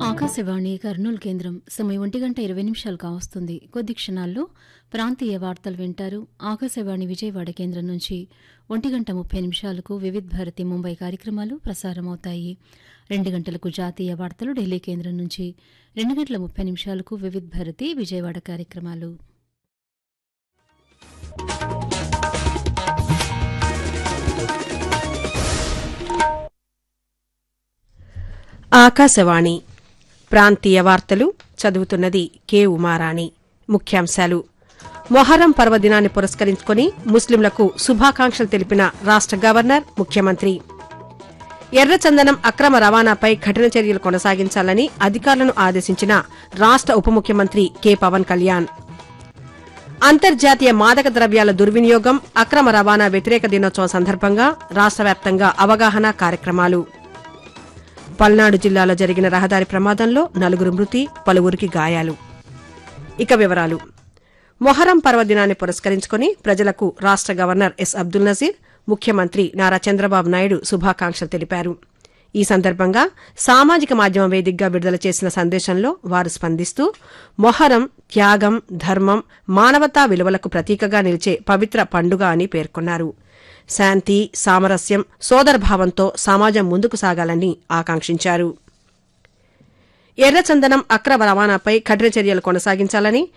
ఆకాశవాణి కర్నూలు కేంద్రం సమయం ఒంటి గంట ఇరవై నిమిషాలు కావస్తుంది కొద్ది క్షణాల్లో ప్రాంతీయ వార్తలు వింటారు ఆకాశవాణి విజయవాడ కేంద్రం నుంచి ఒంటి గంట ముప్పై నిమిషాలకు వివిధ్ భారతి ముంబై కార్యక్రమాలు ప్రసారమవుతాయి రెండు గంటలకు జాతీయ వార్తలు ఢిల్లీ కేంద్రం నుంచి రెండు గంటల ముప్పై నిమిషాలకు వివిధ్ భారతి విజయవాడ కార్యక్రమాలు ఆకాశవాణి ప్రాంతీయ వార్తలు చదువుతున్నది కె ఉమారాణి ముఖ్యాంశాలు మొహరం పర్వదినాన్ని పురస్కరించుకుని ముస్లింలకు శుభాకాంక్షలు తెలిపిన రాష్ట గవర్నర్ ముఖ్యమంత్రి ఎర్రచందనం అక్రమ రవాణాపై కఠిన చర్యలు కొనసాగించాలని అధికారులను ఆదేశించిన రాష్ట ఉప ముఖ్యమంత్రి కె పవన్ కళ్యాణ్ అంతర్జాతీయ మాదక ద్రవ్యాల దుర్వినియోగం అక్రమ రవాణా వ్యతిరేక దినోత్సవం సందర్భంగా రాష్ట వ్యాప్తంగా అవగాహన కార్యక్రమాలు పల్నాడు జిల్లాలో జరిగిన రహదారి ప్రమాదంలో నలుగురు మృతి పలువురికి గాయాలు ఇక వివరాలు మొహరం పర్వదినాన్ని పురస్కరించుకుని ప్రజలకు రాష్ట గవర్నర్ ఎస్ అబ్దుల్ నజీర్ ముఖ్యమంత్రి నారా చంద్రబాబు నాయుడు శుభాకాంక్షలు తెలిపారు ఈ సందర్భంగా సామాజిక మాధ్యమం వేదికగా విడుదల చేసిన సందేశంలో వారు స్పందిస్తూ మొహరం త్యాగం ధర్మం మానవతా విలువలకు ప్రతీకగా నిలిచే పవిత్ర పండుగ అని పేర్కొన్నారు శాంతి సామరస్యం సోదరభావంతో సమాజం ముందుకు సాగాలని ఆకాంక్షించారు ఎర్రచందనం అక్రమ రవాణాపై కఠిన చర్యలు కొనసాగించాలని